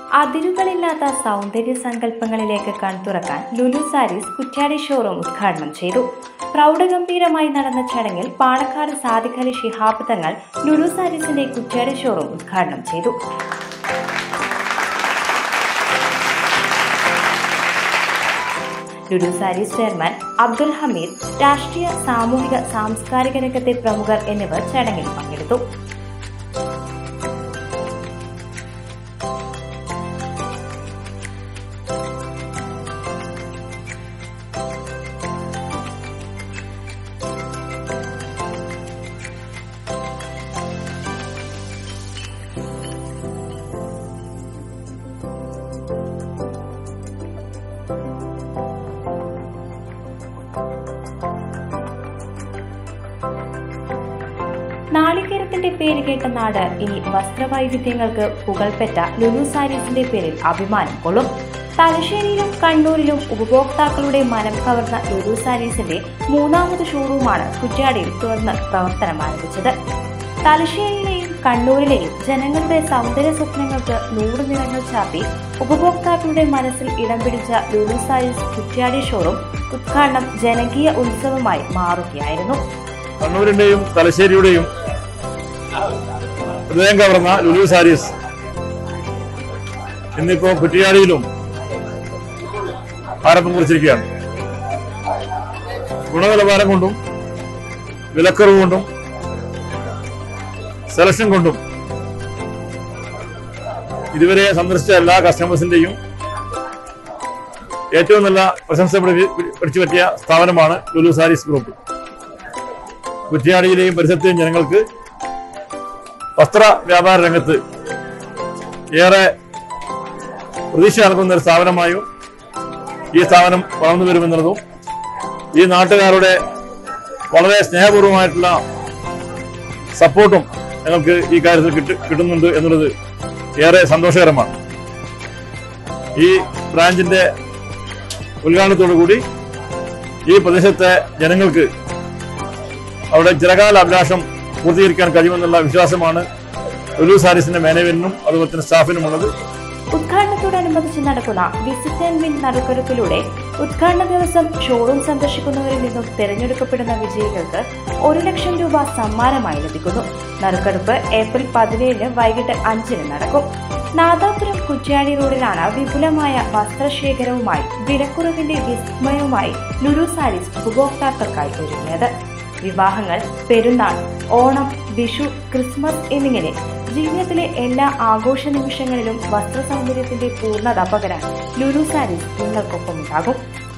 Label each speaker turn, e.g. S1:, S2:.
S1: അതിരുകളില്ലാത്ത സൗന്ദര്യ സങ്കല്പങ്ങളിലേക്ക് കൺതുറക്കാൻ ലുലു സാരീസ് കുറ്റ്യാടി ഷോറൂം ഉദ്ഘാടനം ചെയ്തു പ്രൗഢഗംഭീരമായി നടന്ന ചടങ്ങിൽ പാണക്കാട് സാദിഖ് അലി ശിഹാബ് തങ്ങൾ ലുലു സാരീസിന്റെ കുറ്റ്യാടി ഷോറൂം ഉദ്ഘാടനം ചെയ്തു ലുലു സാരീസ് ചെയർമാൻ അബ്ദുൽ ഹമീദ് രാഷ്ട്രീയ സാമൂഹിക സാംസ്കാരിക രംഗത്തെ പ്രമുഖർ എന്നിവർ ചടങ്ങിൽ പങ്കെടുത്തു നാളികേരത്തിന്റെ പേര് കേട്ട നാട് ഇനി വസ്ത്രവൈവിധ്യങ്ങൾക്ക് പുകൾപ്പെട്ട ലുലു സാരീസിന്റെ പേരിൽ അഭിമാനം കൊള്ളും തലശ്ശേരിയിലും കണ്ണൂരിലും ഉപഭോക്താക്കളുടെ മനം കവർന്ന ലുലു സാരീസിന്റെ മൂന്നാമത് ഷോറൂമാണ് കുറ്റ്യാടിയിൽ തുറന്ന് പ്രവർത്തനം ആരംഭിച്ചത് തലശ്ശേരിയിലെയും കണ്ണൂരിലെയും ജനങ്ങളുടെ സൗന്ദര്യ സ്വപ്നങ്ങൾക്ക് നൂറ് നിറങ്ങൾ ചാപ്പി ഉപഭോക്താക്കളുടെ മനസ്സിൽ ഇടം പിടിച്ച ലുലു സാരീസ് കുറ്റ്യാടി ഷോറൂം ഉദ്ഘാടനം ജനകീയ ഉത്സവമായി മാറുകയായിരുന്നു
S2: കണ്ണൂരിന്റെയും തലശ്ശേരിയുടെയും ഹൃദയം കവർന്ന ലുലു സാരീസ് ഇന്നിപ്പോ കുറ്റിയാടിയിലും ആരംഭം കുറിച്ചിരിക്കുകയാണ് ഗുണനിലവാരം കൊണ്ടും വിലക്കുറവ് കൊണ്ടും സെലക്ഷൻ കൊണ്ടും ഇതുവരെ സന്ദർശിച്ച എല്ലാ കസ്റ്റമേഴ്സിന്റെയും ഏറ്റവും നല്ല പ്രശംസ പിടി- പിടിച്ചു പറ്റിയ സ്ഥാപനമാണ് ലുലു സാരീസ് ഗ്രൂപ്പ് കുറ്റ്യാടിയിലെയും പരിസരത്തെയും ജനങ്ങൾക്ക് വസ്ത്ര വ്യാപാര രംഗത്ത് ഏറെ പ്രതീക്ഷ നൽകുന്ന ഒരു സ്ഥാപനമായും ഈ സ്ഥാപനം വളർന്നു വരുമെന്നുള്ളതും ഈ നാട്ടുകാരുടെ വളരെ സ്നേഹപൂർവമായിട്ടുള്ള സപ്പോർട്ടും ഞങ്ങൾക്ക് ഈ കാര്യത്തിൽ കിട്ടു കിട്ടുന്നുണ്ട് എന്നുള്ളത് ഏറെ സന്തോഷകരമാണ് ഈ ബ്രാഞ്ചിന്റെ ഉദ്ഘാടനത്തോടു കൂടി ഈ പ്രദേശത്തെ ജനങ്ങൾക്ക് അവിടെ ചിരകാല അഭിലാഷം പൂർത്തീകരിക്കാൻ കഴിയുമെന്നുള്ള വിശ്വാസമാണ് ലുലു സാരീസിന്റെ മാനേജ്മെന്റിനും അതുപോലെ തന്നെ സ്റ്റാഫിനുമുള്ളത്
S1: ഉദ്ഘാടനത്തോടനുബന്ധിച്ച് നടക്കുന്ന വിസിറ്റ് ആൻഡ് വിൻ നറുക്കെടുപ്പിലൂടെ ഉദ്ഘാടന ദിവസം ഷോറൂം സന്ദർശിക്കുന്നവരിൽ നിന്നും തിരഞ്ഞെടുക്കപ്പെടുന്ന വിജയികൾക്ക് ഒരു ലക്ഷം രൂപ സമ്മാനമായി ലഭിക്കുന്നു നറുക്കെടുപ്പ് ഏപ്രിൽ പതിനേഴിന് വൈകിട്ട് അഞ്ചിന് നടക്കും നാദാപുരം കുറ്റ്യാടി റോഡിലാണ് വിപുലമായ വസ്ത്രശേഖരവുമായി വിലക്കുറവിന്റെ വിസ്മയവുമായി ലുലു സാരീസ് ഉപഭോക്താക്കൾക്കായി ഒരുങ്ങിയത് വിവാഹങ്ങൾ പെരുന്നാൾ ഓണം വിഷു ക്രിസ്മസ് എന്നിങ്ങനെ ജീവിതത്തിലെ എല്ലാ ആഘോഷ നിമിഷങ്ങളിലും വസ്ത്ര സൗന്ദര്യത്തിന്റെ പൂർണ്ണത പകരാൻ ലുലു സാരീസ് നിങ്ങൾക്കൊപ്പം ഉണ്ടാകും